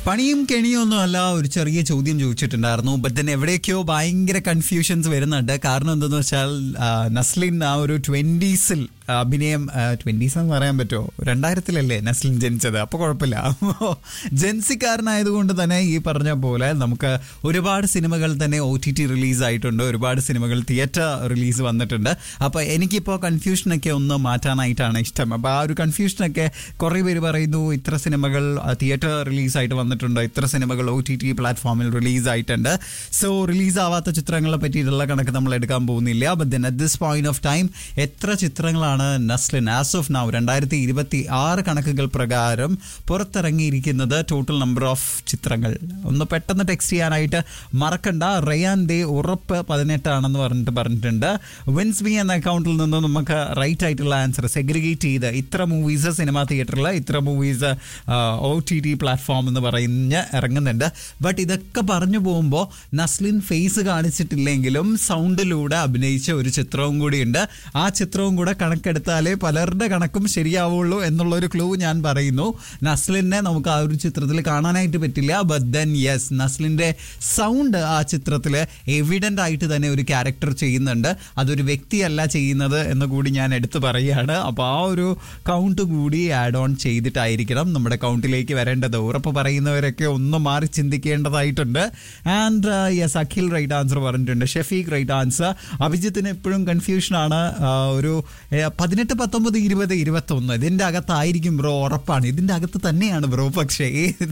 പണിയും കെണിയും ഒന്നും അല്ല ഒരു ചെറിയ ചോദ്യം ചോദിച്ചിട്ടുണ്ടായിരുന്നു ബട്ട് then എവിടേക്കോ ഭയങ്കര കൺഫ്യൂഷൻസ് വരുന്നുണ്ട് കാരണം എന്തെന്ന് വെച്ചാൽ ആ, നസ്ലിൻ ആ ഒരു ട്വന്റീസിൽ അഭിനയം ട്വന്റീസ് എന്ന് പറയാൻ പറ്റുമോ രണ്ടായിരത്തിലല്ലേ നസ്ലിൻ ജനിച്ചത് അപ്പോൾ കുഴപ്പമില്ല ജൻസിക്കാരനായതുകൊണ്ട് തന്നെ ഈ പറഞ്ഞ പോലെ നമുക്ക് ഒരുപാട് സിനിമകൾ തന്നെ ഒ ടി ടി റിലീസ് ആയിട്ടുണ്ട് ഒരുപാട് സിനിമകൾ തിയേറ്റർ റിലീസ് വന്നിട്ടുണ്ട് അപ്പോൾ എനിക്കിപ്പോൾ കൺഫ്യൂഷനൊക്കെ ഒന്ന് മാറ്റാനായിട്ടാണ് ഇഷ്ടം അപ്പോൾ ആ ഒരു കൺഫ്യൂഷനൊക്കെ കുറേ പേര് പറയുന്നു ഇത്ര സിനിമകൾ തിയേറ്റർ റിലീസായിട്ട് വന്നിട്ടുണ്ട് ഇത്ര സിനിമകൾ ഒ ടി ടി പ്ലാറ്റ്ഫോമിൽ റിലീസ് ആയിട്ടുണ്ട് സോ റിലീസ് ആവാത്ത ചിത്രങ്ങളെ പറ്റിയിട്ടുള്ള കണക്ക് നമ്മൾ എടുക്കാൻ പോകുന്നില്ല but then at this point of time എത്ര ചിത്രങ്ങളാണ് നസ്ലിൻ ആസ് ഓഫ് നൗ രണ്ടായിരത്തി ഇരുപത്തി ആറ് കണക്കുകൾ പ്രകാരം പുറത്തിറങ്ങിയിരിക്കുന്നത് ടോട്ടൽ നമ്പർ ഓഫ് ചിത്രങ്ങൾ ഒന്ന് പെട്ടെന്ന് ടെക്സ്റ്റ് ചെയ്യാനായിട്ട് മറക്കണ്ട റയാൻ ദേ ഉറപ്പ് പതിനെട്ടാണെന്ന് പറഞ്ഞിട്ട് പറഞ്ഞിട്ടുണ്ട് വിൻസ് ബി എന്ന അക്കൗണ്ടിൽ നിന്ന് നമുക്ക് റൈറ്റ് ആയിട്ടുള്ള ആൻസർ സെഗ്രിഗേറ്റ് ചെയ്ത് ഇത്ര മൂവീസ് സിനിമാ തിയേറ്ററിൽ ഇത്ര movies O T T platform എന്ന് പറഞ്ഞ് ഇറങ്ങുന്നുണ്ട് ബട്ട് ഇതൊക്കെ പറഞ്ഞു പോകുമ്പോൾ നസ്ലിൻ ഫേസ് കാണിച്ചിട്ടില്ലെങ്കിലും സൗണ്ടിലൂടെ അഭിനയിച്ച ഒരു ചിത്രവും കൂടിയുണ്ട് ആ ചിത്രവും കൂടെ കണക്കെടുത്താലേ പലരുടെ കണക്കും ശരിയാവുള്ളൂ എന്നുള്ളൊരു ക്ലൂ ഞാൻ പറയുന്നു നസ്ലിനെ നമുക്ക് ആ ഒരു ചിത്രത്തിൽ കാണാനായിട്ട് പറ്റില്ല ബട്ട് ദെൻ യെസ് നസ്ലിന്റെ സൗണ്ട് ആ ചിത്രത്തിൽ എവിഡന്റ് ആയിട്ട് തന്നെ ഒരു ക്യാരക്ടർ ചെയ്യുന്നുണ്ട് അതൊരു വ്യക്തിയല്ല ചെയ്യുന്നത് എന്ന് കൂടി ഞാൻ എടുത്തു പറയുകയാണ് അപ്പോൾ ആ ഒരു കൗണ്ട് കൂടി ആഡ് ഓൺ ചെയ്തിട്ടായിരിക്കണം നമ്മുടെ കൗണ്ടിലേക്ക് വരേണ്ടത് ഉറപ്പ് പറയുന്നവരൊക്കെ ഒന്ന് മാറി ചിന്തിക്കേണ്ടതായിട്ടുണ്ട് and yes Akhil right answer പറഞ്ഞിട്ടുണ്ട് ഷെഫീഖ് റൈറ്റ് ആൻസർ അഭിജിത്തിന് എപ്പോഴും കൺഫ്യൂഷനാണ് ഒരു ഏഹ്, പതിനെട്ട് പത്തൊമ്പത് ഇരുപത് ഇരുപത്തൊന്ന് ഇതിൻ്റെ അകത്തായിരിക്കും ബ്രോ ഉറപ്പാണ് ഇതിൻ്റെ അകത്ത് തന്നെയാണ് ബ്രോ പക്ഷേ ഏത്